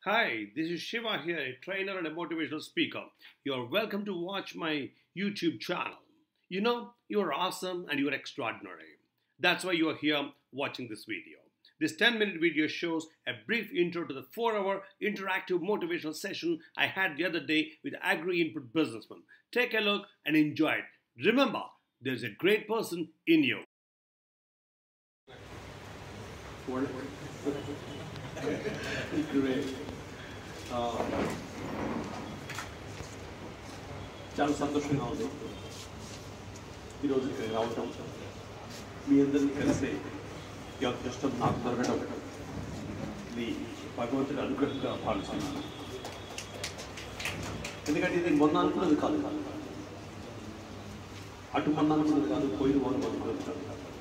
Hi, this is Shiva here, a trainer and a motivational speaker. You are welcome to watch my YouTube channel. You know, you are awesome and you are extraordinary. That's why you are here watching this video. This 10 minute video shows a brief intro to the 4 hour interactive motivational session I had the other day with Agri Input Businessman. Take a look and enjoy it. Remember, there's a great person in you. Great. ఆ, చాలా సంతోషంగా ఉంది ఈరోజు ఇక్కడ రావటం మీ అందరిని కలిసి ఈ అదృష్టం నాకు దొరకడం ఇది భగవంతుడి అనుగ్రహంగా భావిస్తున్నాను ఎందుకంటే ఇది మొన్న అనుకున్నది కాదు అటు మొన్న అనుకున్నది కాదు పోయిన మొన్న అనుకున్నది కాదు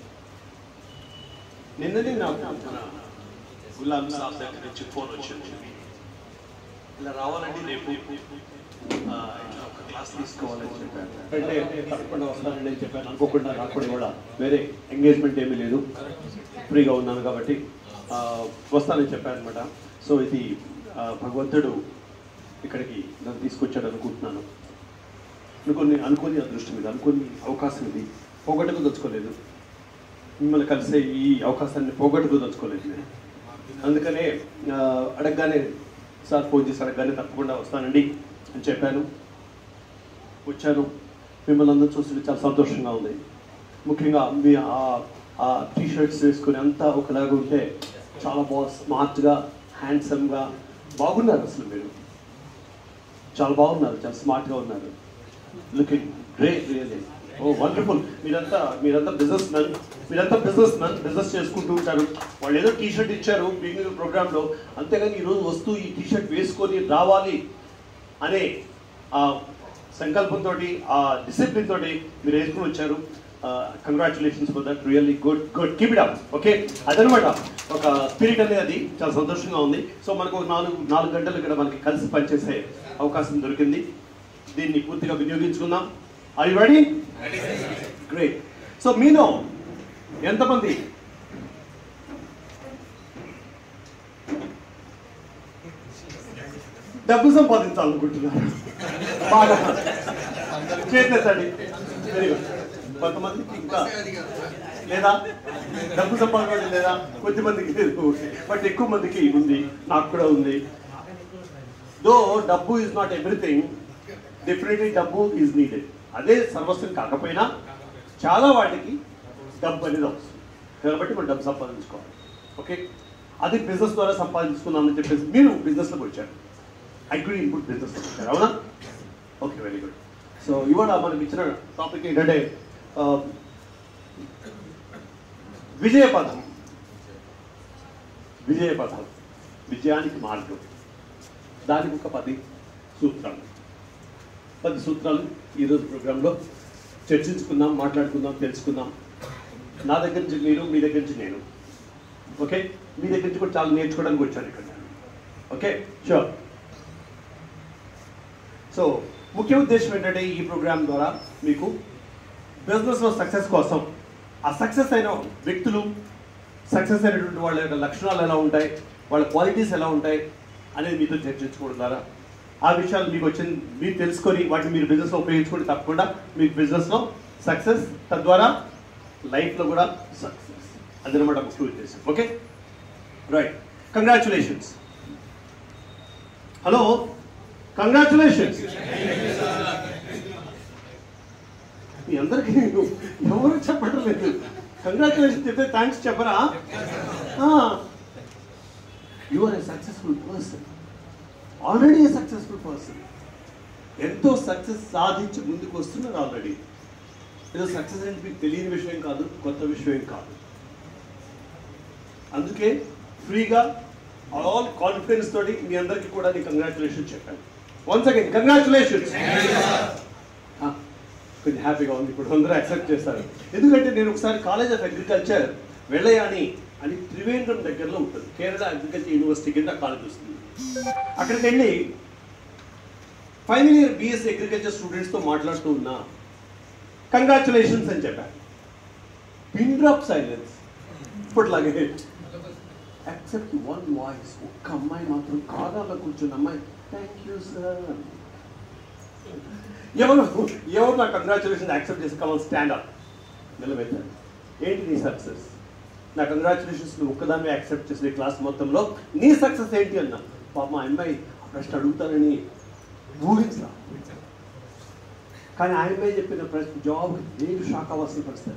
నిన్ననే నాకు మన గులాబ్ సాబ్ దగ్గర నుంచి ఫోన్ వచ్చింది ఇలా రావాలండి రేపు ఆ, ఇట్లా ఒక క్లాస్ తీసుకోవాలని చెప్పాను అంటే తప్పకుండా వస్తానండి అని చెప్పాను అనుకోకుండా రాకుండా కూడా వేరే ఎంగేజ్మెంట్ ఏమీ లేదు ఫ్రీగా ఉన్నాను కాబట్టి ఆ, వస్తానని చెప్పాను అనమాట సో ఇది ఆ, భగవంతుడు ఇక్కడికి నన్ను తీసుకొచ్చాడు అనుకుంటున్నాను అనుకుని అనుకుని అదృష్టం ఇది అనుకుని అవకాశం ఇది పోగొట్టుకు తెచ్చుకోలేదు మిమ్మల్ని కలిసే ఈ అవకాశాన్ని పోగొట్టుకు తెచ్చుకోలేదు నేను అందుకనే ఆ, అడగగానే సార్ ఫోన్ చేసి అడగగానే తప్పకుండా వస్తానండి అని చెప్పాను వచ్చాను మిమ్మల్ని అందరూ చూస్తుంటే చాలా సంతోషంగా ఉంది ముఖ్యంగా మీ ఆ- ఆ టీ షర్ట్స్ వేసుకుని అంతా ఒకలాగా ఉంటే చాలా బాగా స్మార్ట్గా హ్యాండ్సమ్గా బాగున్నారు అసలు మీరు చాలా బాగున్నారు చాలా స్మార్ట్గా ఉన్నారు looking great really oh wonderful మీరంతా మీరంతా బిజినెస్ మ్యాన్ మీరంతా బిజినెస్ మ్యాన్ బిజినెస్ చేసుకుంటూ ఉంటారు వాళ్ళు ఏదో టీ షర్ట్ ఇచ్చారు బిగినింగ్ ప్రోగ్రాంలో అంతేగాని ఈరోజు వస్తూ ఈ టీ షర్ట్ వేసుకొని రావాలి అనే ఆ సంకల్పంతో ఆ డిసిప్లిన్ తోటి మీరు వేసుకుని వచ్చారు congratulations for that really good good keep it up okay అదనమాట ఒక స్పిరిట్ అనేది అది చాలా సంతోషంగా ఉంది సో మనకు ఒక నాలుగు నాలుగు గంటలు ఇక్కడ మనకి కలిసి పనిచేసే అవకాశం దొరికింది దీన్ని పూర్తిగా వినియోగించుకుందాం ఐ రెడీ గ్రేట్ సో మీలో ఎంతమంది డబ్బు సంపాదించాలనుకుంటున్నారు బాగా చేసేసండి వెరీ గుడ్ కొంతమందికి ఇంకా లేదా డబ్బు సంపాదించడం లేదా కొద్దిమందికి లేదు బట్ ఎక్కువ మందికి ఉంది నాకు కూడా ఉంది దో డబ్బు ఈజ్ నాట్ ఎవ్రీథింగ్ డెఫినెట్లీ డబ్బు ఈజ్ నీడెడ్ అదే సర్వస్వం కాకపోయినా చాలా వాటికి డబ్బు అనేది అవసరం కాబట్టి మనం డబ్బు సంపాదించుకోవాలి ఓకే అది బిజినెస్ ద్వారా సంపాదించుకుందామని చెప్పేసి మీరు బిజినెస్లోకి వచ్చారు అగ్రి ఇన్పుట్ బిజినెస్ వచ్చారు అవునా ఓకే వెరీ గుడ్ సో ఇవాళ మనకి ఇచ్చిన టాపిక్ ఏంటంటే ఆ, విజయ పదం విజయ పదం విజయానికి మార్గం దానికి ఒక పది సూత్రాలు పది సూత్రాలు ఈరోజు ప్రోగ్రాంలో చర్చించుకుందాం మాట్లాడుకుందాం తెలుసుకుందాం నా దగ్గర నుంచి మీరు మీ దగ్గర నుంచి నేను ఓకే మీ దగ్గర నుంచి కూడా చాలా నేర్చుకోవడానికి వచ్చాను ఇక్కడ నేను ఓకే షూర్ సో ముఖ్య ఉద్దేశం ఏంటంటే ఈ ప్రోగ్రామ్ ద్వారా మీకు బిజినెస్లో సక్సెస్ కోసం ఆ సక్సెస్ అయిన వ్యక్తులు సక్సెస్ అయినటువంటి వాళ్ళ యొక్క లక్షణాలు ఎలా ఉంటాయి వాళ్ళ క్వాలిటీస్ ఎలా ఉంటాయి అనేది మీతో చర్చించుకోవడం ద్వారా ఆ విషయాలు మీకు వచ్చింది మీరు తెలుసుకొని వాటిని మీరు బిజినెస్లో ఉపయోగించుకొని తప్పకుండా మీకు బిజినెస్లో సక్సెస్ తద్వారా లైఫ్లో కూడా సక్సెస్ అదనమాట ముఖ్య ఉద్దేశం okay right congratulations hello congratulations మీ అందరికీ నేను ఎవరు చెప్పడం లేదు కంగ్రాచులేషన్ చెప్తే థ్యాంక్స్ చెప్పరా you are a successful person already a successful person ఎంతో సక్సెస్ సాధించి ముందుకు వస్తున్నారు ఆల్రెడీ ఏదో సక్సెస్ అంటే మీకు తెలియని విషయం కాదు కొత్త విషయం కాదు అందుకే ఫ్రీగా ఆల్ కాన్ఫిడెన్స్ తోటి మీ అందరికీ కూడా నేను కంగ్రాచులేషన్ చెప్పాను వన్స్ అగైన్ కంగ్రాచులేషన్స్ కొంచెం హ్యాపీగా ఉంది ఇప్పుడు అందరూ యాక్సెప్ట్ చేస్తారు ఎందుకంటే నేను ఒకసారి కాలేజ్ ఆఫ్ అగ్రికల్చర్ వెళ్ళయాని అని త్రివేంద్రం దగ్గరలో ఉంటుంది కేరళ అగ్రికల్చర్ యూనివర్సిటీ కింద కాలేజ్ వస్తుంది అక్కడికి వెళ్ళి ఫైనల్ ఇయర్ బిఎస్సీ అగ్రికల్చర్ స్టూడెంట్స్తో మాట్లాడుతూ ఉన్నా కంగ్రాచులేషన్స్ అని చెప్పాను పిన్ డ్రాప్ సైలెన్స్ ఇప్పటిలాగే ఎక్సెప్ట్ వన్ వాయిస్ ఒక్క అమ్మాయి మాత్రం కాదాలో కూర్చున్న అమ్మాయి థ్యాంక్ యూ సార్ ఎవరు ఎవరు నా కంగ్రాచులేషన్ యాక్సెప్ట్ చేసి కమల్ స్టాండ్ అప్ నిలబెట్టారు ఏంటి నీ సక్సెస్ నా కంగ్రాచులేషన్స్ నువ్వు ఒక్కదాన్ని యాక్సెప్ట్ చేసిన ఈ క్లాస్ మొత్తంలో నీ సక్సెస్ ఏంటి అన్నా పాప మా అమ్మాయి ఆ ప్రశ్న అడుగుతానని ఊహించరా కానీ ఆ అమ్మాయి చెప్పిన ప్రశ్న జాబ్ నేను షాక్ అవ్వాల్సిన పరిస్థితి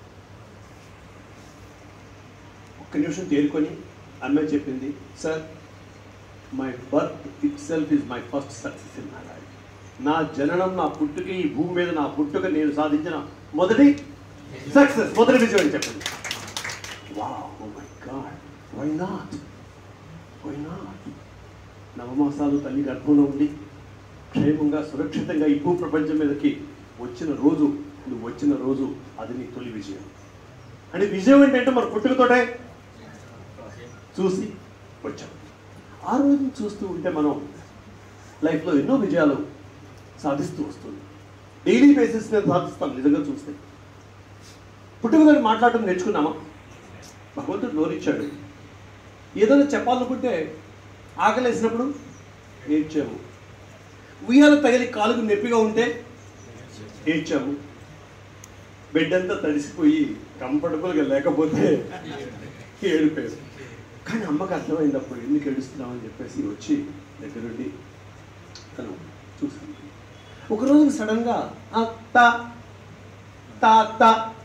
ఒక్క నిమిషం తేరుకొని అమ్మాయి చెప్పింది sir my birth itself is my first success in my life నా జననం నా పుట్టుక ఈ భూమి మీద నా పుట్టుక నేను సాధించిన మొదటి సక్సెస్ మొదటి విజయం అని చెప్పింది wow my god why not why not నవమాసాలు తల్లి గర్భంలో ఉండి క్షేమంగా సురక్షితంగా ఈ భూ ప్రపంచం మీదకి వచ్చిన రోజు నువ్వు వచ్చిన రోజు అది నీ తొలి విజయం అంటే విజయం ఏంటంటే మన పుట్టుకతోటే చూసి వచ్చాం ఆ రోజు చూస్తూ ఉంటే మనం లైఫ్లో ఎన్నో విజయాలు సాధిస్తూ వస్తుంది డైలీ బేసిస్ మీద సాధిస్తాం నిజంగా చూస్తే పుట్టుకతో మాట్లాడటం నేర్చుకున్నామా భగవంతుడు నోరిచ్చాడు ఏదైనా చెప్పాలనుకుంటే ఆకలేసినప్పుడు ఏడ్చాము ఉయ్యాల తగిలి కాలుకు నొప్పిగా ఉంటే ఏడ్చాము బెడ్ అంతా తడిసిపోయి కంఫర్టబుల్గా లేకపోతే ఏడిపోయారు కానీ అమ్మకి అర్థమైంది అప్పుడు ఎందుకు ఏడుస్తున్నామని చెప్పేసి వచ్చి దగ్గరుండి తను చూసాను ఒకరోజు సడన్గా అత్త తాత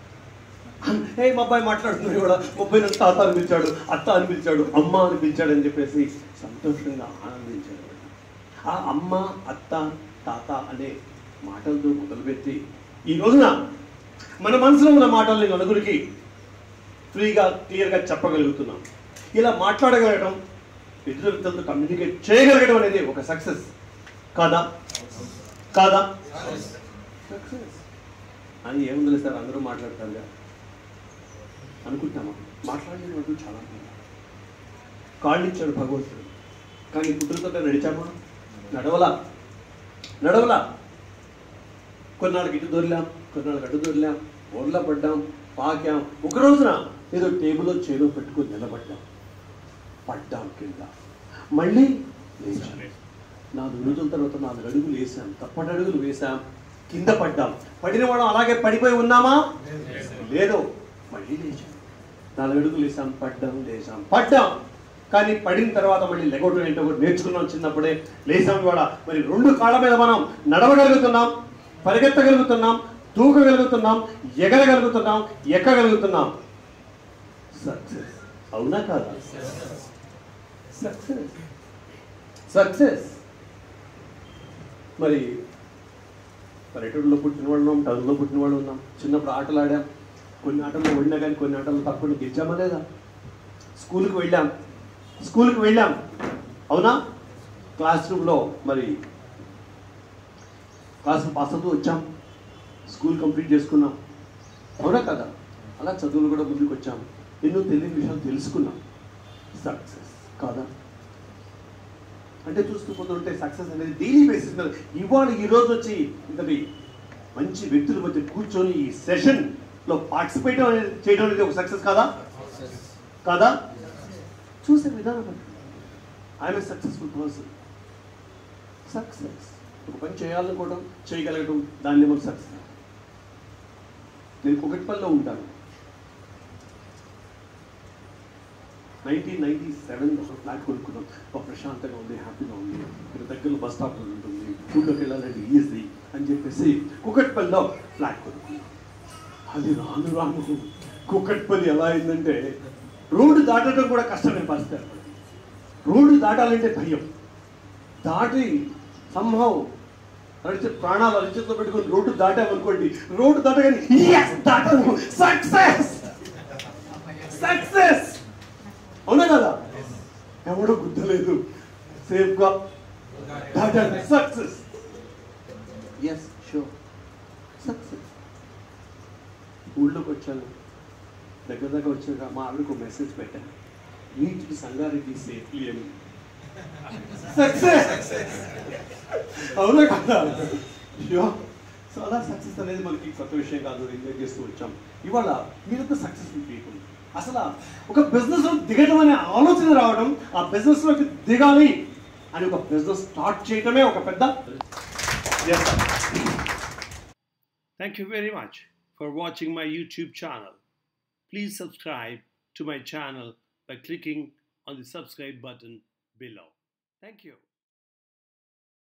ఏ మా అబ్బాయి మాట్లాడుతున్నాడు కూడా ముప్పై నెలలు తాత అని పిలిచాడు అత్త అని పిలిచాడు అమ్మ అని పిలిచాడు అని చెప్పేసి సంతోషంగా ఆనందించాడు ఆ అమ్మ అత్త తాత అనే మాటలతో మొదలుపెట్టి ఈ రోజున మన మనసులో ఉన్న మాటల్ని నలుగురికి ఫ్రీగా క్లియర్గా చెప్పగలుగుతున్నాం ఇలా మాట్లాడగలగడం ఇతర వ్యక్తులతో కమ్యూనికేట్ చేయగలగడం అనేది ఒక సక్సెస్ కాదా కాదా సక్సెస్ అని ఏముంది సార్ అందరూ మాట్లాడతారుగా అనుకుంటామా మాట్లాడిన వాళ్ళు చాలా మంది కాళ్ళు ఇచ్చాడు భగవంతుడు కానీ పుట్టుకతో నడిచామా నడవలా నడవలా కొన్నాళ్ళకి ఇటు దొరిలాం కొన్నాళ్ళకి అటు దొరిలాం ఓర్లా పడ్డాం పాకాం ఒక రోజున ఏదో టేబుల్లో చేలో పెట్టుకొని నిలబడ్డాం పడ్డాం కింద మళ్ళీ లేచాం నాలుగు రోజుల తర్వాత నాలుగు అడుగులు వేసాం తప్పటి అడుగులు వేసాం కింద పడ్డాం పడిన వాడు అలాగే పడిపోయి ఉన్నామా లేదు మళ్ళీ లేచాం నాలుగు అడుగులు వేసాం పడ్డాం లేచాం పడ్డాం కానీ పడిన తర్వాత మళ్ళీ లెగవటం ఏంటో కూడా నేర్చుకున్నాం చిన్నప్పుడే లేచాం కూడా మరి రెండు కాళ్ళ మీద మనం నడవగలుగుతున్నాం పరిగెత్తగలుగుతున్నాం తూకగలుగుతున్నాం ఎగరగలుగుతున్నాం ఎక్కగలుగుతున్నాం సక్సెస్ అవునా కాదా సక్సెస్ సక్సెస్ మరి పల్లెటూరులో పుట్టిన వాళ్ళు ఉన్నాం టౌన్లో పుట్టిన వాళ్ళు ఉన్నాం చిన్నప్పుడు ఆటలు ఆడాం కొన్ని ఆటల్లో ఓడినా కానీ కొన్ని ఆటలు తప్పకుండా గెలిచామా లేదా స్కూల్కి వెళ్ళాం స్కూల్కి వెళ్ళాం అవునా క్లాస్ రూమ్లో మరి క్లాస్ పాస్ అవుతూ వచ్చాం స్కూల్ కంప్లీట్ చేసుకున్నాం అవునా కదా అలా చదువులు కూడా ముందుకు వచ్చాం ఎన్నో తెలియని విషయాలు తెలుసుకున్నాం సక్సెస్ కాదా అంటే చూస్తూ పోతుంటే సక్సెస్ అనేది డైలీ బేసిస్ మీద ఇవాళ ఈ రోజు వచ్చి ఇంతటి మంచి వ్యక్తుల మధ్య కూర్చొని ఈ సెషన్ లో పార్టిసిపేట్ అనేది చేయడం అనేది ఒక సక్సెస్ కాదా కాదా చూసే విధానం I'm a successful person success ఒక పని చేయాలనుకోవడం చేయగలగడం దాన్ని మనం సక్సెస్ నేను కుకట్పల్లిలో ఉంటాను నైన్టీన్ నైన్టీ సెవెన్ ఒక ఫ్లాట్ కొనుక్కున్నాం ఒక ప్రశాంతంగా ఉంది హ్యాపీగా ఉంది ఇక్కడ దగ్గరలో బస్ స్టాప్ ఉంటుంది ఊళ్ళోకి వెళ్ళాలంటే ఈజీ అని చెప్పేసి కుకట్పల్లిలో ఫ్లాట్ కొనుక్కున్నాం అది రాను రాను కుకట్పల్లి ఎలా అయిందంటే రోడ్డు దాటడం కూడా కష్టమైన పరిస్థితి ఏర్పడింది. రోడ్డు దాటాలంటే భయం దాటి సంభవం అడిగితే ప్రాణాలు అరిచేతిలో పెట్టుకొని రోడ్డు దాటామనుకోండి రోడ్డు దాటగానే "Yes, దాటాను సక్సెస్ సక్సెస్ అవునా కదా ఎవడో గుద్దలేదు సేఫ్గా దాటాను సక్సెస్ ఎస్ షూర్ సక్సెస్ ఊళ్ళోకి వచ్చాను దగ్గర దగ్గర వచ్చాక మా ఆవిడకు ఒక మెసేజ్ పెట్టాను నీటికి సంగారెడ్డి సేఫ్లీ అని సక్సెస్ అవునా కదా అయ్యో చాలా సక్సెస్ అనేది మనకి కొత్త విషయం కాదు ఎంజాయ్ చేస్తూ వచ్చాం ఇవాళ మీరంతా సక్సెస్ఫుల్ పీపుల్ అసలు ఒక బిజినెస్ దిగడం అనే ఆలోచన రావడం ఆ బిజినెస్ లోకి దిగాలి అని ఒక బిజినెస్ స్టార్ట్ చేయడమే ఒక పెద్ద చేస్తాం Thank you very much for watching my YouTube channel. Please subscribe to my channel by clicking on the subscribe button below. Thank you.